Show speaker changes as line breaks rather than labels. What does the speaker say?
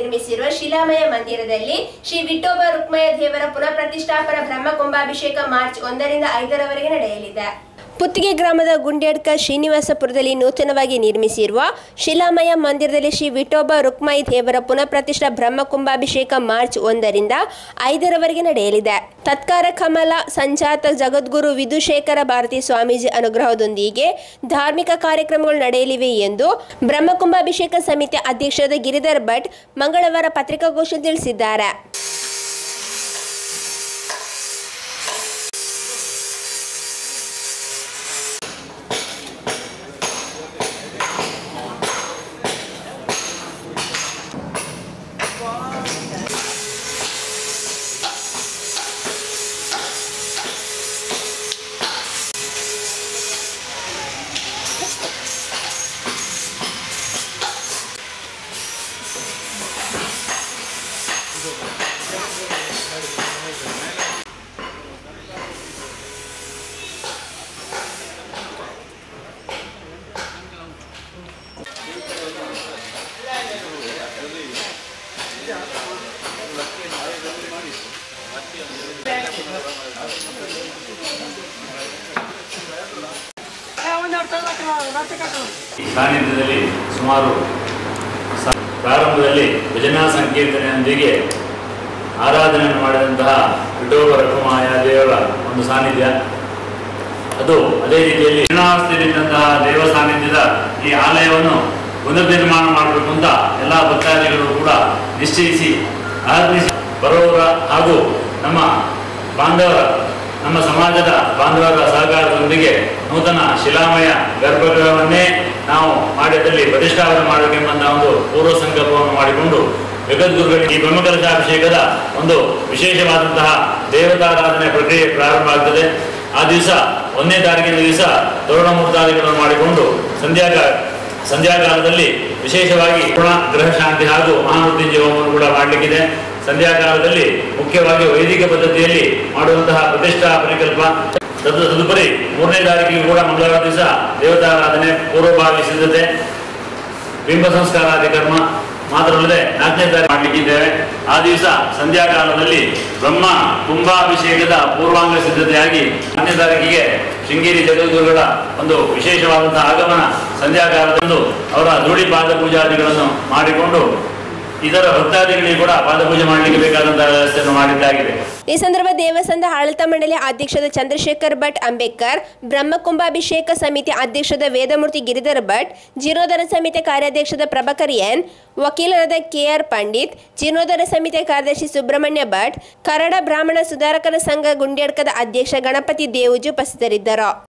ನಿರ್ಮಿಸಿರುವ ಶಿಲಾಮಯ ಮಂದಿರದಲ್ಲಿ ಶ್ರೀ ವಿಠೋಬ ರುಕ್ಮಯ ದೇವರ ಪುನಃ ಪ್ರತಿಷ್ಠಾಪನಾ ಬ್ರಹ್ಮ ಕುಂಭಾಭಿಷೇಕ ಮಾರ್ಚ್ ಒಂದರಿಂದ ಐದರವರೆಗೆ ನಡೆಯಲಿದೆ ಪುತ್ತಿಗೆ ಗ್ರಾಮದ ಗುಂಡ್ಯಾಡ್ಕ ಶ್ರೀನಿವಾಸಪುರದಲ್ಲಿ ನೂತನವಾಗಿ ನಿರ್ಮಿಸಿರುವ ಶಿಲಾಮಯ ಮಂದಿರದಲ್ಲಿ ಶ್ರೀ ವಿಠೋಬ ರುಕ್ಮಾಯಿ ದೇವರ ಪುನಃ ಪ್ರತಿಷ್ಠಾ ಬ್ರಹ್ಮ ಕುಂಭಾಭಿಷೇಕ ಮಾರ್ಚ್ ಒಂದರಿಂದ ಐದರವರೆಗೆ ನಡೆಯಲಿದೆ ತತ್ಕಾರ ಕಮಲ ಸಂಜಾತ ಜಗದ್ಗುರು ವಿಧುಶೇಖರ ಭಾರತಿ ಸ್ವಾಮೀಜಿ ಅನುಗ್ರಹದೊಂದಿಗೆ ಧಾರ್ಮಿಕ ಕಾರ್ಯಕ್ರಮಗಳು ನಡೆಯಲಿವೆ ಎಂದು ಬ್ರಹ್ಮ ಕುಂಭಾಭಿಷೇಕ ಸಮಿತಿ ಅಧ್ಯಕ್ಷರಾದ ಗಿರಿಧರ್ ಭಟ್ ಮಂಗಳವಾರ ಪತ್ರಿಕಾಗೋಷ್ಠಿಯಲ್ಲಿ ತಿಳಿಸಿದ್ದಾರೆ
ಸಾನ್ನಿಧ್ಯದಲ್ಲಿ ಸುಮಾರು ಸ- ಪ್ರಾರಂಭದಲ್ಲಿ ಭಜನಾ ಸಂಕೀರ್ತನೆಯೊಂದಿಗೆ ಆರಾಧನೆಯನ್ನು ಮಾಡಿದಂತಹ ವಿಠೋಬ ರಕುಮಾಯ ದೇವರ ಒಂದು ಸಾನ್ನಿಧ್ಯ ಅದು ಅದೇ ರೀತಿಯಲ್ಲಿ ಜೀರ್ಣಾವಸ್ಥೆಯಲ್ಲಿದ್ದಂತಹ ದೇವ ಸಾನ್ನಿಧ್ಯದ ಈ ಆಲಯವನ್ನು ಪುನರ್ನಿರ್ಮಾಣ ಮಾಡಬೇಕು ಅಂತ ಎಲ್ಲ ಭಕ್ತಾದಿಗಳು ಕೂಡ ನಿಶ್ಚಯಿಸಿ ಆಜ್ಞಿಸಿ ಬರೋವರ ಹಾಗೂ ನಮ್ಮ ಬಾಂಧವರ ನಮ್ಮ ಸಮಾಜದ ಬಾಂಧವರ ಸಹಕಾರದೊಂದಿಗೆ ನೂತನ ಶಿಲಾಮಯ ಗರ್ಭಗೃಹವನ್ನೇ ನಾವು ಮಾಡಿದಲ್ಲಿ ಪ್ರತಿಷ್ಠಾಪನೆ ಮಾಡಬೇಕೆಂಬಂತಹ ಒಂದು ಪೂರ್ವ ಸಂಕಲ್ಪವನ್ನು ಮಾಡಿಕೊಂಡು ಜಗದ್ಗುರುಗಳಿಗೆ ಈ ಬ್ರಹ್ಮಕಲಶಾಭಿಷೇಕದ ಒಂದು ವಿಶೇಷವಾದಂತಹ ದೇವತಾರಾಧನೆ ಪ್ರಕ್ರಿಯೆ ಪ್ರಾರಂಭ ಆಗ್ತದೆ ಆ ದಿವಸ ಒಂದನೇ ತಾರೀಕಿನ ದಿವಸ ತರುಣ ಮುಹೂರ್ತಾದಿಗಳನ್ನು ಮಾಡಿಕೊಂಡು ಸಂಧ್ಯಾಕಾಲ ಸಂಧ್ಯಾಕಾಲದಲ್ಲಿ ವಿಶೇಷವಾಗಿ ಪುಣ ಗ್ರಹ ಶಾಂತಿ ಹಾಗೂ ಮಹಾಮೃತ್ಯುಂಜಯ ಹೋಮವನ್ನು ಕೂಡ ಮಾಡಲಿಕ್ಕಿದೆ ಸಂಧ್ಯಾಕಾಲದಲ್ಲಿ ಮುಖ್ಯವಾಗಿ ವೈದಿಕ ಪದ್ಧತಿಯಲ್ಲಿ ಮಾಡುವಂತಹ ಪ್ರತಿಷ್ಠಾ ಪರಿಕಲ್ಪ ತದ್ ತದುಪರಿ ಮೂರನೇ ತಾರೀಕಿಗೆ ಕೂಡ ಮಂಗಳವಾರ ದಿವಸ ದೇವತಾರಾಧನೆ ಪೂರ್ವಭಾವಿ ಸಿದ್ಧತೆ ಬಿಂಬ ಸಂಸ್ಕಾರಾದಿ ಕರ್ಮ ಮಾತ್ರವಲ್ಲದೆ ನಾಲ್ಕನೇ ತಾರೀಕು ಮಾಡಲಿಕ್ಕಿದ್ದೇವೆ ಆ ದಿವಸ ಸಂಧ್ಯಾಕಾಲದಲ್ಲಿ ಬ್ರಹ್ಮ ಕುಂಭಾಭಿಷೇಕದ ಪೂರ್ವಾಂಗ ಸಿದ್ಧತೆಯಾಗಿ ನಾಲ್ಕನೇ ತಾರೀಕಿಗೆ ಶೃಂಗೇರಿ ಜಗದ್ಗುರುಗಳ ಒಂದು ವಿಶೇಷವಾದಂತಹ ಆಗಮನ ಸಂಧ್ಯಾಕಾಲದಂದು ಅವರ ಧೂಳಿ ಪಾದ ಪೂಜಾದಿಗಳನ್ನು ಮಾಡಿಕೊಂಡು ಇತರ ಭಕ್ತಾದಿಗಳಿಗೆ ಕೂಡ ಪಾದಪೂಜೆ ಮಾಡಲಿಕ್ಕೆ ಬೇಕಾದಂತಹ ವ್ಯವಸ್ಥೆಯನ್ನು ಮಾಡಿದ್ದಾಗಿದೆ
ಈ ಸಂದರ್ಭ ದೇವಸ್ಥಾನದ ಆಡಳಿತ ಮಂಡಳಿ ಅಧ್ಯಕ್ಷರಾದ ಚಂದ್ರಶೇಖರ್ ಭಟ್ ಅಂಬೇಡ್ಕರ್ ಬ್ರಹ್ಮಕುಂಭಾಭಿಷೇಕ ಸಮಿತಿ ಅಧ್ಯಕ್ಷರಾದ ವೇದಮೂರ್ತಿ ಗಿರಿಧರ್ ಭಟ್ ಜೀರ್ಣೋದ್ಧಾರ ಸಮಿತಿ ಕಾರ್ಯಾಧ್ಯಕ್ಷರಾದ ಪ್ರಭಾಕರ್ ಎನ್ ವಕೀಲರಾದ ಕೆಆರ್ ಪಂಡಿತ್ ಜೀರ್ಣೋದ್ಧಾರ ಸಮಿತಿ ಕಾರ್ಯದರ್ಶಿ ಸುಬ್ರಹ್ಮಣ್ಯ ಭಟ್ ಕನ್ನಡ ಬ್ರಾಹ್ಮಣ ಸುಧಾರಕರ ಸಂಘ ಗುಂಡ್ಯಾಡ್ಕದ ಅಧ್ಯಕ್ಷ ಗಣಪತಿ ದೇವುಜು ಉಪಸ್ಥಿತರಿದ್ದರು